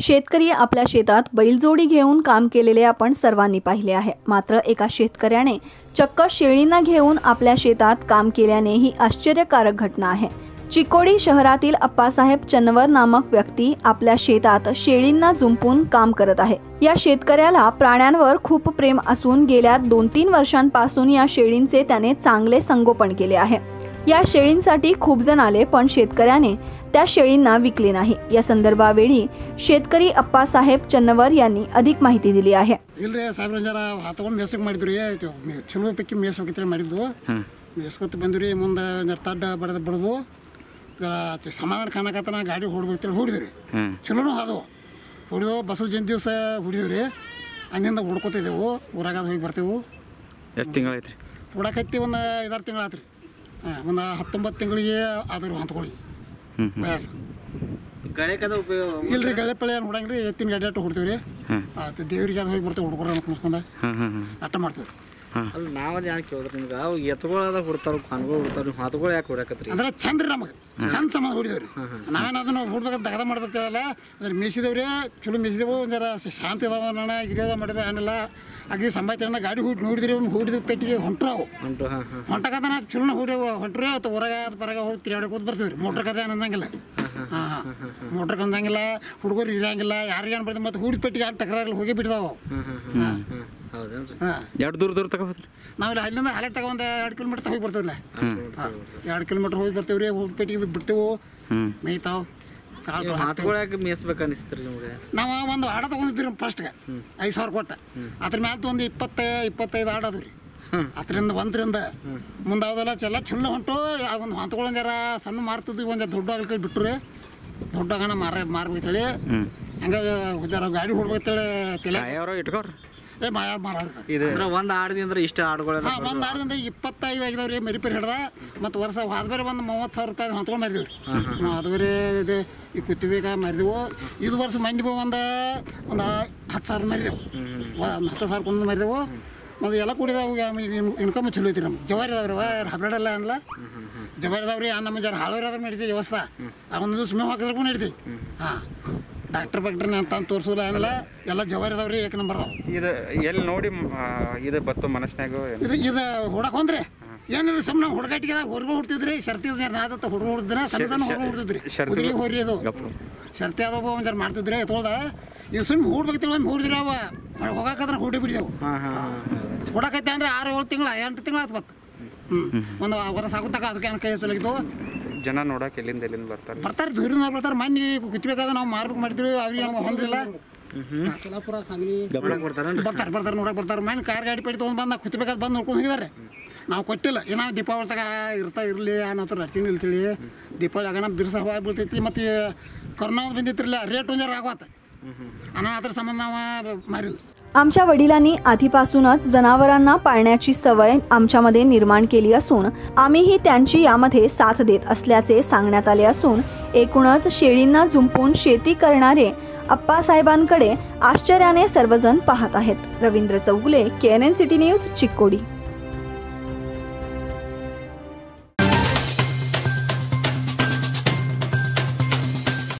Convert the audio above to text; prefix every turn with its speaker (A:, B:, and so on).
A: शेतकरी आपल्या शेतात बैलजोडी घेऊन काम केलेले आपण सर्वांनी पाहिले आहे मात्र एका शेतकऱ्याने चक्क शेळींना घेऊन आपल्या शेतात काम केल्याने ही आश्चर्यकारक घटना आहे चिकोडी शहरातील अप्पासाहेब चन्नवर नामक व्यक्ती आपल्या शेतात शेळींना जुंपून काम करत आहे या शेतकऱ्याला प्राण्यांवर खूप प्रेम असून गेल्या दोन तीन वर्षांपासून या शेळींचे त्याने चांगले संगोपन केले आहे या शेळींसाठी खूप जण आले पण शेतकऱ्याने त्या शेळींना विकले नाही या संदर्भावेळी शेतकरी अप्पासाहेब चन्नवर यांनी अधिक ಮಾಹಿತಿ दिली आहे
B: ಇಲ್ರಿ ಸಾಹೇಬ್ರ ಜರ ತಗೊಂಡು ಮೇಸಕ್ಕೆ ಮಾಡಿದ್ರಿ ಇದು ಮೇ- ಚಲೋ ಪೈಕಿ ಮೇಯ್ಸ್ಬೇಕಿತ್ತು ಮಾಡಿದ್ದು ಮೇಸ್ಕೊತ ಬಂದ್ರಿ ಮುಂದೆ ಜರ ತಡ್ಡ ಬಡದ ಬಡ್ದು ಜರ ಚ- ಸಮಾಧಾನ ಕಾಣಕತ್ತನ ಗಾಡಿ ಹೊಡ್ಬೇಕಂತೇಳಿ ಹೊಡಿದ್ರಿ ಚಲೋನು ಅದು ಹೊಡಿದು ಬಸವ ಜಯಂತಿ ದಿವಸ ಹೊಡಿದ್ವಿ ರೀ ಅಲ್ಲಿಂದ ಹುಡ್ಕೋತಿದ್ದೆವು ಊರಾಗ ಅದು ಹೋಗಿ ಬರ್ತೇವು
C: ಎಷ್ಟು ತಿಂಗಳೈತ್ರಿ
B: ಹುಡಕತ್ತಿ ಒಂದು ಐದಾರು ತಿಂಗಳು ಆತ್ರಿ ಹಾಂ ಒಂದು ಹತ್ತೊಂಬತ್ತು ತಿಂಗಳಿಗೆ ಆದ್ರಿ ಹೊಂತ್ಕೊಳ್ಳಿ ವಯಸ್ಸು
D: ಗಳೆ ಕದ ಉಪಯೋಗ
B: ಇಲ್ರಿ ಗಳೆ ಪಳೆ ಏನು ಹೊಡಂಗ್ರಿ ಎತ್ತಿನ ಗಾಡಿ ಅಟ್ಟು ಹೊಡ್ತೀವಿ ರೀ ಆತು ದೇವ್ರಿಗೆ ಅದು ಹೋಗಿ ಬರ್ತೇವೆ ಹುಡುಗರ ಮುಗಿಸ್ಕೊಂಡ
C: ಹಾಂ ಹಾಂ ಹಾಂ
B: ಅಟ್ಟ ಮಾಡ್ತೀವಿ ರೀ
D: ಅಲ್ಲಿ ನಾವದು ಯಾಕೆ ಕೇಳಿದ್ರಿ ನಿಮ್ಗೆ ಅವು ಎತ್ತುಗಳದ ಹುಡ್ತಾರ ಕಣ್ಗಳು ಹುಡ್ತಾರ ನೀವು ಮಾತುಗಳು ಯಾಕೆ ಹೊಡ್ಯಾಕತ್ರಿ
B: ಅಂದ್ರೆ ಚಂದ ರೀ ನಮಗೆ ಚಂದ ಸಮ ಹೊಡಿದೇವ್ರಿ ನಾವೇನು ಅದನ್ನು ಹುಡ್ಬೇಕಂತ ದಗದ ಮಾಡ್ಬೇಕಲ್ಲ ಅದ್ರ ಮೇಸಿದೇವ್ರಿ ಚಲೋ ಮೇಸಿದೆವು ಒಂದರ ಶಾಂತಿ ಅದಾವ ಅಣ್ಣ ಇದ ಮಾಡಿದ ಏನಿಲ್ಲ ಅಗಿ ಸಂಬಾಯ್ತಿ ಅಣ್ಣ ಗಾಡಿ ಹುಡ್ ನೋಡಿದ್ರಿ ಹುಡಿದ ಪೆಟ್ಟಿಗೆ ಹೊಂಟ್ರು ಅವು
D: ಉಂಟು ಹಾಂ ಹಾಂ
B: ಹೊಂಟಕದನ ಚಲೋ ಹೊಡೆವು ಹೊಂಟ್ರಿ ಅವತ್ತು ಹೊರಗೆ ಅದು ಬರಗ ಹೋಗಿ ತಿರುಗಾಡಕ್ಕೆ ಹೋಗಿ ಬರ್ತೀವಿ ರೀ ಮೋಟ್ರ್ ಕದ ಏನು ಅಂದಂಗಿಲ್ಲ ಹಾಂ ಹಾಂ ಮೋಟ್ರ್ ಅಂದಂಗಿಲ್ಲ ಹುಡುಗರು ಇರಂಗಿಲ್ಲ ಯಾರಿಗೆ ಏನು ಬರ್ದು ಮತ್ತು ಹುಡಿದ ಪೆಟ್ಟಿಗೆ ಏನು ಟಕ್ರಾಗಲಿ ಹೋಗಿ ಬಿಡ್ದಾವು
D: ಹಾಂ ಹಾಂ ಹಾಂ ಹಾಂ ಹೌದೇನ್ರಿ
B: ಹಾಂ
C: ಎರಡು ದೂರ ದೂರ ತಗೋಬೋದ್ರಿ
B: ನಾವಿಲ್ಲ ಅಲ್ಲಿಂದ ಹಾಲೆಟ್ ತಗೊಂಡು ಒಂದು ಎರಡು ಕಿಲೋಮೀಟ್ರ್ ಹೋಗಿ ಬರ್ತೀವಿಲ್ಲ ಹಾಂ ಎರಡು ಕಿಲೋಮೀಟ್ರ್ ಹೋಗಿ ಬರ್ತೀವಿ ರೀ ಹುಡ್ ಪೆಟ್ಟಿಗೆ ಬಿಡ್ತೇವೆ
C: ಹ್ಞೂ
B: ಮೇಯ್ತಾವ ಕಾಳು
D: ನೀವು ಮಾತುಗಳು ಯಾಕೆ ಮೇಯ್ಸ್ಬೇಕು ಅನಿಸ್ತೀರಿ ನಿಮ್ಗೆ
B: ನಾವು ಒಂದು ಆಡ ತೊಗೊಂಡಿದ್ವಿ ಫಸ್ಟ್ಗೆ ಐದು ಸಾವಿರ ಕೊಟ್ಟ ಅದ್ರ ಮ್ಯಾಲ ಒಂದು ಇಪ್ಪತ್ತೈ ಇಪ್ಪತ್ತೈದು ಆಡ ಅದು ರೀ ಅದರಿಂದ ಒಂದರಿಂದ ಮುಂದೆ ಯಾವುದೆಲ್ಲ ಎಲ್ಲ ಚಲೋ ಹೊಂಟು ಒಂದು ಹೊಂತ್ಕೊಳ್ಳೋ ಜರ ಸಣ್ಣ ಮಾರ್ತಿದ್ವಿ ಒಂದು ದೊಡ್ಡ ಆಗ್ಲಿಕ್ಕೆ ಬಿಟ್ರು ರೀ ದೊಡ್ಡ ಆಗಣ ಮಾರ ಮಾರ್ಬೇಕೇಳಿ ಹಂಗೆ ಜರ ಗಾಡಿ ಹೊಡ್ಬೇಕೇಳಿ ತಲೆ
C: ಯಾವ್ಯಾವ ಇಟ್ಕೋರಿ
B: ಏ ಮಾಯ ಮಾರ
C: ಇದು
D: ಅಂದ್ರೆ ಒಂದು ಆಡ್ದಿ ಅಂದ್ರೆ ಇಷ್ಟ ಆಡುಗಳೆಲ್ಲ
B: ಹಾಂ ಒಂದು ಆಡದಿಂದ ಇಪ್ಪತ್ತೈದು ಆಗಿದಾವೆ ರೀ ಮೆರಿಪೇರಿ ಹಿಡ್ದ ಮತ್ತು ವರ್ಷ ಹೋದ ಬೇರೆ ಒಂದು ಮೂವತ್ತು ಸಾವಿರ ರೂಪಾಯಿ ಹೊಂತ್ಕೊಂಡು ಮಾರಿದೀವಿ ರೀ ಅದು ಬೇರೆ ಇದು ಈ ಕುತ್ತಿಬೇಕ ಮಾರಿದೆವು ಇದು ವರ್ಷ ಮಂದಿ ಒಂದು ಒಂದು ಹತ್ತು ಸಾವಿರ ಮಾರಿದೆವು ಒಂದು ಹತ್ತು ಸಾವಿರ ಕೊಂದು ಮಾರಿದೆವು ಮತ್ತು ಎಲ್ಲ ಕುಡಿದಾವು ಇನ್ಕಮ್ ಚಲೋ ಐತಿ ನಮ್ಗೆ ಜವಾರಿ ಅದಾವ್ರಿ ಅವ ಹಬ್ರಾಡ್ ಎಲ್ಲ ಅನ್ನಲ್ಲ ಜವಾರಿ ಅದಾವ್ರಿ ಆ ನಮ್ಮ ಜರ ಹಾಳೋರಿ ಅದ್ರ ನಡೀತಿ ವ್ಯವಸ್ಥೆ ಆ ಒಂದು ದಿವ್ಸ ಮೇವು ಹಾಕಿದ್ರೂ ನಡೀತಿ ಹಾಂ ಡಾಕ್ಟರ್ ಬಾಕ್ಟ್ರ್ ಅಂತ ತೋರಿಸೋಲ್ಲ ಏನಿಲ್ಲ ಎಲ್ಲ ಜವಾರಿ ಅದಾವ್ರಿ ಏಕ ನಂಬರ್ ಅದಾವೆ
C: ಇದು ಎಲ್ಲಿ ನೋಡಿ ಆ, ಇದು ಬತ್ತು ಮನಸ್ನ್ಯಾಗ
B: ಇದು ಇದು ಹೊಡಕ್ ಹೊಂದ್ರಿ ಏನಿಲ್ಲ ಸುಮ್ಮನೆ ಹುಡುಗಾಟಿಗೆ ಹೊರಗೆ ಹುಡ್ತಿದ್ರಿ ಸರ್ತಿ ನಾದತ್ತ ಹುಡುಗ ಹುಡ್ದಿನ ಸಣ್ಣ ಸಣ್ಣ ಹೊರಗೆ ಹುಡ್ತಿದ್ರಿ
C: ಶರ್ತಿ-
B: ಕುದುರೆ ಹೋರಿ ಅದು
C: ಗಪ್ರು.
B: ಸರ್ತಿ ಆದವ ಒಂದು ಜರ ಮಾಡ್ತಿದ್ರಿ ತೊಳ್ದ ಇದು ಸುಮ್ಮನೆ ಹೂಡ್ಬೇಕಿಲ್ಲ ಒಮ್ಮೆ ಹುಡ್ದಿರಿ ಅವ ಹೋಗಾಕಂದ್ರೆ ಹುಡಿ ಬಿಡಿದೆವು
D: ಹಾಂ ಹಾಂ ಹಾಂ
B: ಹುಡಕೈತೆ ಅಂದ್ರೆ ಆರು ಏಳು ತಿಂಗಳ ಎಂಟು ತಿಂಗಳ ಆತು ಬತ್ತು ಹ್ಞೂ ಒಂದು ವರ್ಷ ಆಗುತ್ತಾಗ ಅದಕ್ಕೆ ಏನು ಕೈ ಸೊಲಗಿದ್ದು
C: ಜನ ನೋಡಕ್ಕೆ ಎಲ್ಲಿಂದ ಎಲ್ಲಿಂದ ಬರ್ತಾರೆ
B: ಬರ್ತಾರೆ ದೂರಿಂದ ಬರ್ತಾರೆ ಮಣ್ಣಿ ಕುಚ್ಚಬೇಕಾದ ನಾವು ಮಾರ್ಬೇಕು ಮಾಡಿದ್ವಿ ಅವ್ರಿಗೆ ನಮ್ಗೆ ಹೊಂದ್ರಿಲ್ಲ
D: ನೋಡಕ್ ಬರ್ತಾರೇನ್ರಿ
B: ಬರ್ತಾರೆ ಬರ್ತಾರೆ ನೋಡಕ್ಕೆ ಬರ್ತಾರೆ ಮನೆ ಕಾರ್ ಗಾಡಿ ಪೇಟಿ ತೊಗೊಂಡು ಬಂದು ಕುತ್ತಬೇಕಾದ ಬಂದು ನೋಡ್ಕೊಂಡು ಹೋಗಿದ್ದಾರೆ ನಾವು ಕೊಟ್ಟಿಲ್ಲ ಏನೋ ದೀಪಾವಳಿ ತಗ ಇರ್ತಾ ಇರಲಿ ಅನ್ನೋ ಥರ ನಡ್ತೀನಿ ಇಲ್ತಿಳಿ ದೀಪಾವಳಿ ಆಗಣ ಬಿರ್ಸ ಹವಾ ಬೀಳ್ತೈತಿ ಮತ್ತು ಕೊರೋನಾ ಒಂದು ಬಂದಿತ್ತಿರಲಿಲ್ಲ ರೇಟ್ ಒಂದು ಜರ ಆಗೋತ ಅನ್ನೋ ಅದ್ರ ಸಂಬಂಧ ನಾವು ಮಾರಿಲ್ಲ
A: आमच्या वडिलांनी आधीपासूनच जनावरांना पाळण्याची सवय आमच्यामध्ये निर्माण केली असून आम्हीही त्यांची यामध्ये साथ देत असल्याचे सांगण्यात आले असून एकूणच शेळींना जुंपून शेती करणारे अप्पासाहेबांकडे आश्चर्याने सर्वजण पाहत आहेत Ravindra Chougule K N N city news Chikkodi